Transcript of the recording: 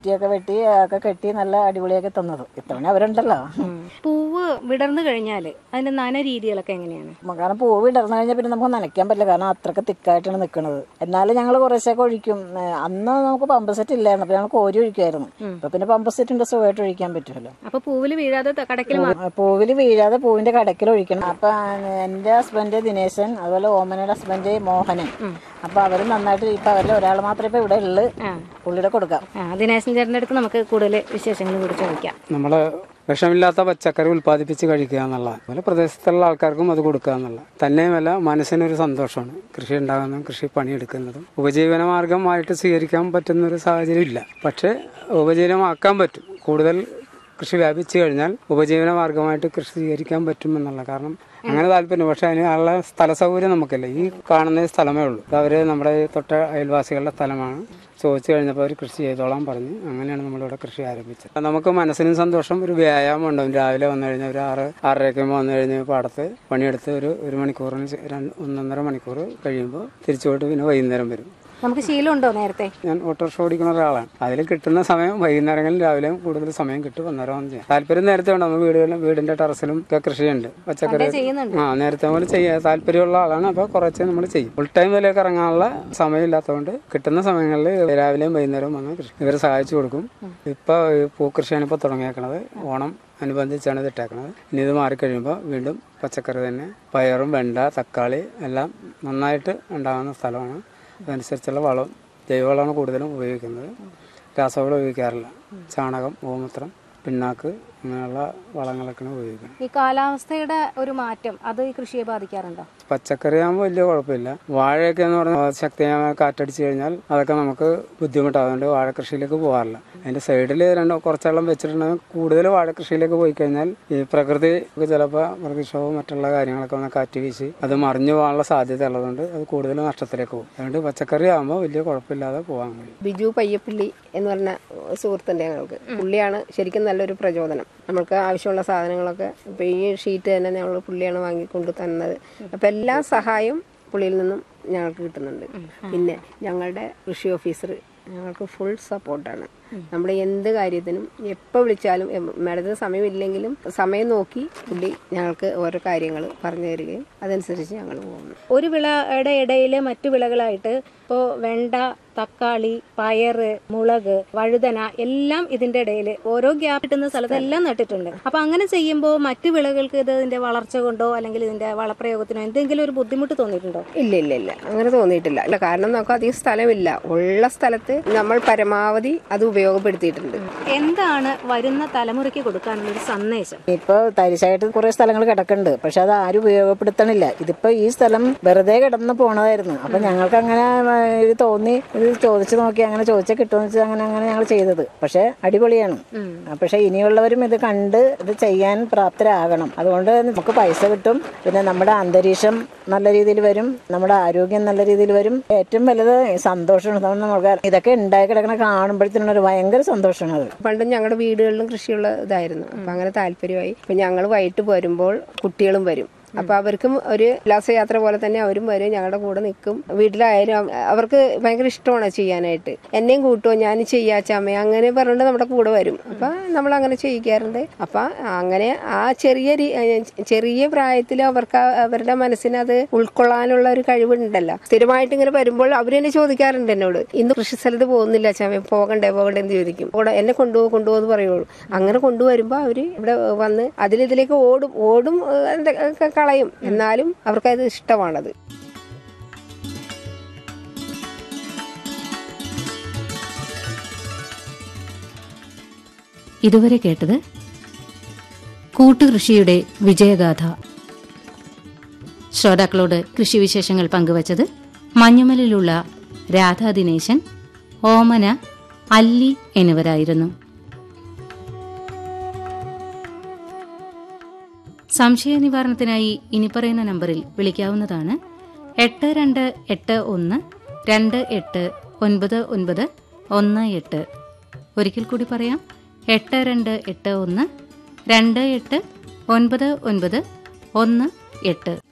കുറ്റിയൊക്കെ വെട്ടി ഒക്കെ കെട്ടി നല്ല അടിപൊളിയാക്കി തന്നത് ഇത്തവണ അവരുണ്ടല്ലോ പൂവ് വിടർന്നു കഴിഞ്ഞാൽ അതിന്റെ നന രീതികളൊക്കെ എങ്ങനെയാണ് കാരണം പൂവ് ഇടർന്നു കഴിഞ്ഞാൽ പിന്നെ നമുക്ക് നനയ്ക്കാൻ പറ്റില്ല കാരണം അത്രക്ക് തിക്കായിട്ടാണ് നിൽക്കുന്നത് എന്നാലും ഞങ്ങൾ കുറേശ്ശൊക്കെ ഒഴിക്കും ഏ, അന്ന് നമുക്ക് പമ്പ് സെറ്റ് ഇല്ലായിരുന്നു അപ്പൊ ഞങ്ങൾ കോരി ഒഴിക്കുമായിരുന്നു ഇപ്പൊ പിന്നെ പമ്പ് സെറ്റിന്റെ സുഖമായിട്ട് ഒഴിക്കാൻ പറ്റുമല്ലോ അപ്പൊ പൂവിൽ വീഴാതെ ത- കടക്കിൽ മാ- പൂവിൽ വീഴാതെ പൂവിന്റെ കടക്കിൽ ഒഴിക്കണം അപ്പൊ എന്റെ ഹസ്ബൻഡ് ദിനേശൻ അതുപോലെ ഓമനയുടെ ഹസ്ബൻഡ് മോഹനൻ അപ്പൊ അവര് നന്നായിട്ട് ഇപ്പൊ അവരിൽ ഒരാൾ മാത്രമേ ഇപ്പൊ ഇവിടെ ഉള്ളു പുള്ളിയുടെ കൊടുക്കാം ആ ദിനേശൻ ചേട്ടൻ്റെ അടുത്ത് നമുക്ക് കൂടുതൽ വിശേഷങ്ങൾ കൂടി ചോദിക്കാം നമ്മൾ വിഷമില്ലാത്ത പച്ചക്കറി ഉൽപ്പാദിപ്പിച്ച് കഴിക്കുക എന്നുള്ള അതുപോലെ പ്രദേശത്തുള്ള ആൾക്കാർക്കും അത് കൊടുക്കുക എന്നുള്ള തന്നെയുമല്ല മനസ്സിനൊരു സന്തോഷമാണ് കൃഷി ഉണ്ടാകുന്നതും കൃഷി പണിയെടുക്കുന്നതും ഉപജീവന മാർഗമായിട്ട് സ്വീകരിക്കാൻ പറ്റുന്ന ഒരു സാഹചര്യം ഇല്ല പക്ഷേ ഉപജീവനമാക്കാൻ പറ്റും കൂടുതൽ കൃഷി വ്യാപിച്ചു കഴിഞ്ഞാൽ ഉപജീവന മാർഗമായിട്ട് കൃഷി സ്വീകരിക്കാൻ പറ്റും എന്നുള്ള കാരണം അങ്ങനെ താല്പര്യം പക്ഷെ അതിന് ഉള്ള സ്ഥല സൗകര്യം നമുക്കില്ല ഈ കാണുന്ന സ്ഥലമേ ഉള്ളൂ അവർ നമ്മുടെ ഈ തൊട്ട അയൽവാസികളുടെ സ്ഥലമാണ് ചോദിച്ചു കഴിഞ്ഞപ്പോൾ അവർ കൃഷി ചെയ്തോളാൻ പറഞ്ഞു അങ്ങനെയാണ് നമ്മളിവിടെ കൃഷി ആരംഭിച്ചത് നമുക്ക് മനസ്സിനും സന്തോഷം ഒരു വ്യായാമം ഉണ്ടാവും രാവിലെ വന്നു കഴിഞ്ഞാൽ ഒരു ആറ് ആറരയ്ക്ക് വന്നു കഴിഞ്ഞാൽ പാടത്ത് പണിയെടുത്ത് ഒരു ഒരു മണിക്കൂറിന് ശേ- രണ്ട് ഒന്നൊന്നര മണിക്കൂർ കഴിയുമ്പോൾ തിരിച്ചു പോയിട്ട് പിന്നെ വൈകുന്നേരം വരും നമുക്ക് ശീലമുണ്ടോ നേരത്തെ ഞാൻ ഓട്ടോറിക്ഷ ഓടിക്കുന്ന ഒരാളാണ് അതിൽ കിട്ടുന്ന സമയം വൈകുന്നേരങ്ങളിൽ രാവിലെയും കൂടുതൽ സമയം കിട്ടും അന്നേരം വന്ന് ചെയ്യാം താല്പര്യം നേരത്തെ ഉണ്ട് നമ്മൾ വീടുകളിലും വീടിന്റെ ടെറസിലും ഒക്കെ കൃഷിയുണ്ട് പച്ചക്കറി ചെയ്യുന്നുണ്ട് ആ നേരത്തെ നമ്മൾ ചെയ്യാൻ താല്പര്യമുള്ള ആളാണ് അപ്പോൾ കുറച്ച് നമ്മൾ ചെയ്യും ഫുൾ ടൈം ഇതിലേക്ക് ഇറങ്ങാനുള്ള സമയമില്ലാത്തതുകൊണ്ട് കിട്ടുന്ന സമയങ്ങളിൽ രാവിലെയും വൈകുന്നേരവും വന്ന് കൃഷി ഇവരെ സഹായിച്ചു കൊടുക്കും ഇപ്പോൾ പൂക്കൃഷിയാണ് ഇപ്പോൾ തുടങ്ങിയേക്കണത് ഓണം അനുബന്ധിച്ചാണ് ഇത് ഇട്ടേക്കണത് ഇനി ഇത് മാറിക്കഴിയുമ്പോൾ വീണ്ടും പച്ചക്കറി തന്നെ പയറും വെണ്ട തക്കാളി എല്ലാം നന്നായിട്ട് ഉണ്ടാകുന്ന സ്ഥലമാണ് അതനുസരിച്ചുള്ള വളം ജൈവവളമാണ് കൂടുതലും ഉപയോഗിക്കുന്നത് രാസവളം ഉപയോഗിക്കാറില്ല ചാണകം ഗോമൂത്രം പിണ്ണാക്ക് അങ്ങനെയുള്ള വളങ്ങളൊക്കെയാണ് ഉപയോഗിക്കുന്നത് ഈ കാലാവസ്ഥയുടെ ഒരു മാറ്റം അത് ഈ കൃഷിയെ ബാധിക്കാറുണ്ടോ പച്ചക്കറി ആകുമ്പോൾ വലിയ കുഴപ്പമില്ല വാഴയൊക്കെ എന്ന് പറഞ്ഞാൽ ശക്തിയായ കാറ്റടിച്ച് കഴിഞ്ഞാൽ അതൊക്കെ നമുക്ക് ബുദ്ധിമുട്ടാണ് അതുകൊണ്ട് വാഴ കൃഷിയിലേക്ക് പോകാറില്ല അതിന്റെ സൈഡിൽ രണ്ട് കുറച്ചെണ്ണം വെച്ചിട്ടുണ്ടെങ്കിൽ കൂടുതൽ വാഴ കൃഷിയിലേക്ക് പോയി കഴിഞ്ഞാൽ ഈ പ്രകൃതി ചിലപ്പോൾ പ്രകൃതിക്ഷോഭം മറ്റുള്ള കാര്യങ്ങളൊക്കെ വന്ന് കാറ്റ് വീശി അത് മറിഞ്ഞു പോകാനുള്ള സാധ്യത ഉള്ളതുകൊണ്ട് അത് കൂടുതൽ നഷ്ടത്തിലേക്ക് പോകും അതുകൊണ്ട് പച്ചക്കറി ആകുമ്പോൾ വലിയ കുഴപ്പമില്ലാതെ പോകാൻ കഴിയും ബിജു പയ്യപ്പള്ളി എന്ന് പറഞ്ഞ സുഹൃത്തുണ്ട് ഞങ്ങൾക്ക് പുള്ളിയാണ് ശരിക്കും നല്ലൊരു പ്രചോദനം നമ്മൾക്ക് ആവശ്യമുള്ള സാധനങ്ങളൊക്കെ ഇപ്പം ഈ ഷീറ്റ് തന്നെ ഞങ്ങൾ പുള്ളിയാണ് വാങ്ങിക്കൊണ്ട് തന്നത് അപ്പം എല്ലാ സഹായവും പുള്ളിയിൽ നിന്നും ഞങ്ങൾക്ക് കിട്ടുന്നുണ്ട് പിന്നെ ഞങ്ങളുടെ കൃഷി ഓഫീസർ ഞങ്ങൾക്ക് ഫുൾ സപ്പോർട്ടാണ് നമ്മൾ എന്ത് കാര്യത്തിനും എപ്പോൾ വിളിച്ചാലും മാഡത്തിന് സമയമില്ലെങ്കിലും സമയം നോക്കി പുള്ളി ഞങ്ങൾക്ക് ഓരോ കാര്യങ്ങൾ പറഞ്ഞു തരികയും അതനുസരിച്ച് ഞങ്ങൾ പോകുന്നു ഒരു വിളയുടെ ഇടയിൽ മറ്റു വിളകളായിട്ട് ഇപ്പോൾ വെണ്ട തക്കാളി പയറ് മുളക് വഴുതന എല്ലാം ഇതിന്റെ ഇടയിൽ ഓരോ ഗ്യാപ്പ് കിട്ടുന്ന സ്ഥലത്ത് എല്ലാം നട്ടിട്ടുണ്ട് അപ്പൊ അങ്ങനെ ചെയ്യുമ്പോൾ മറ്റു വിളകൾക്ക് ഇത് ഇതിന്റെ വളർച്ച കൊണ്ടോ അല്ലെങ്കിൽ ഇതിന്റെ വളപ്രയോഗത്തിനോ എന്തെങ്കിലും ഒരു ബുദ്ധിമുട്ട് തോന്നിയിട്ടുണ്ടോ ഇല്ല ഇല്ല ഇല്ല അങ്ങനെ തോന്നിയിട്ടില്ല ഇല്ല കാരണം നമുക്ക് അധികം സ്ഥലമില്ല ഉള്ള സ്ഥലത്ത് നമ്മൾ പരമാവധി അത് ഉപയോഗപ്പെടുത്തിയിട്ടുണ്ട് എന്താണ് വരുന്ന തലമുറയ്ക്ക് കൊടുക്കാനുള്ള ഒരു സന്ദേശം ഇപ്പൊ തരിശായിട്ട് കുറെ സ്ഥലങ്ങൾ കിടക്കുന്നുണ്ട് പക്ഷെ അത് ആരും ഉപയോഗപ്പെടുത്തണില്ല ഇതിപ്പോ ഈ സ്ഥലം വെറുതെ കിടന്ന് പോണതായിരുന്നു അപ്പൊ ഞങ്ങൾക്ക് അങ്ങനെ ആ, ഇത് തോന്നി ഇത് ചോദിച്ചു നോക്കി അങ്ങനെ ചോദിച്ചാൽ കിട്ടുമെന്ന് വെച്ചാൽ അങ്ങനെ അങ്ങനെ ഞങ്ങൾ ചെയ്തത് പക്ഷെ അടിപൊളിയാണ് ആ, പക്ഷെ ഇനിയുള്ളവരും ഇത് കണ്ട് ഇത് ചെയ്യാൻ പ്രാപ്തരാകണം അതുകൊണ്ട് നമുക്ക് പൈസ കിട്ടും പിന്നെ നമ്മുടെ അന്തരീക്ഷം നല്ല രീതിയിൽ വരും നമ്മുടെ ആരോഗ്യം നല്ല രീതിയിൽ വരും ഏറ്റവും വലുത് സന്തോഷമാണ് അതുകൊണ്ട് നമുക്ക് ഇതൊക്കെ ഉണ്ടായി കിടക്കണ കാണുമ്പോഴത്തേനും ഒരു ഭയങ്കര സന്തോഷമാണ് അത് പണ്ട് ഞങ്ങളുടെ വീടുകളിലും കൃഷിയുള്ള ഇതായിരുന്നു അപ്പൊ അങ്ങനെ താല്പര്യമായി അപ്പൊ ഞങ്ങൾ വൈകിട്ട് വരുമ്പോൾ കുട്ടികളും വരും അപ്പൊ അവർക്കും ഒരു ഉല്ലാസയാത്ര പോലെ തന്നെ അവരും വരും ഞങ്ങളുടെ കൂടെ നിൽക്കും വീട്ടിലായാലും അവ- അവർക്ക് ഭയങ്കര ഇഷ്ടമാണ് ചെയ്യാനായിട്ട് എന്നെയും കൂട്ടുമോ ഞാൻ ചെയ്യാച്ചാമേ അങ്ങനെ പറഞ്ഞിട്ട് നമ്മുടെ കൂടെ വരും അപ്പൊ നമ്മൾ അങ്ങനെ ചെയ്യിക്കാറുണ്ട് അപ്പൊ അങ്ങനെ ആ ചെറിയ രീ- ഏ, ചെറിയ പ്രായത്തിൽ അവർക്ക് ആ- അവരുടെ മനസ്സിന് അത് ഉൾക്കൊള്ളാനുള്ള ഒരു കഴിവുണ്ടല്ലോ സ്ഥിരമായിട്ട് ഇങ്ങനെ വരുമ്പോൾ അവർ തന്നെ ചോദിക്കാറുണ്ട് എന്നോട് ഇന്ന് കൃഷി സ്ഥലത്ത് പോകുന്നില്ല ചാമേ പോകണ്ടേ പോകണ്ടേ എന്ന് ചോദിക്കും കൂടെ എന്നെ കൊണ്ടുപോകും കൊണ്ടുപോകും എന്ന് പറയുള്ളൂ അങ്ങനെ കൊണ്ടുവരുമ്പോൾ അവര് ഇവിടെ വന്ന് അതിലിതിലേക്ക് ഓടും ഓടും ഏ, എന്തൊക്കെ കളയും എന്നാലും അവർക്കത് ഇഷ്ടമാണത് ഇതുവരെ കേട്ടത് കൂട്ടുകൃഷിയുടെ വിജയഗാഥ ശ്രോതാക്കളോട് കൃഷിവിശേഷങ്ങൾ പങ്കുവച്ചത് മഞ്ഞുമലിലുള്ള രാധാ ദിനേശൻ ഓമന അല്ലി എന്നിവരായിരുന്നു സംശയ നിവാരണത്തിനായി ഇനി പറയുന്ന നമ്പറിൽ വിളിക്കാവുന്നതാണ് എട്ട് രണ്ട് എട്ട് ഒന്ന് രണ്ട് എട്ട് ഒൻപത് ഒൻപത് ഒന്ന് എട്ട് ഒരിക്കൽ കൂടി പറയാം എട്ട് രണ്ട് എട്ട് ഒന്ന് രണ്ട് എട്ട് ഒൻപത് ഒൻപത് ഒന്ന് എട്ട്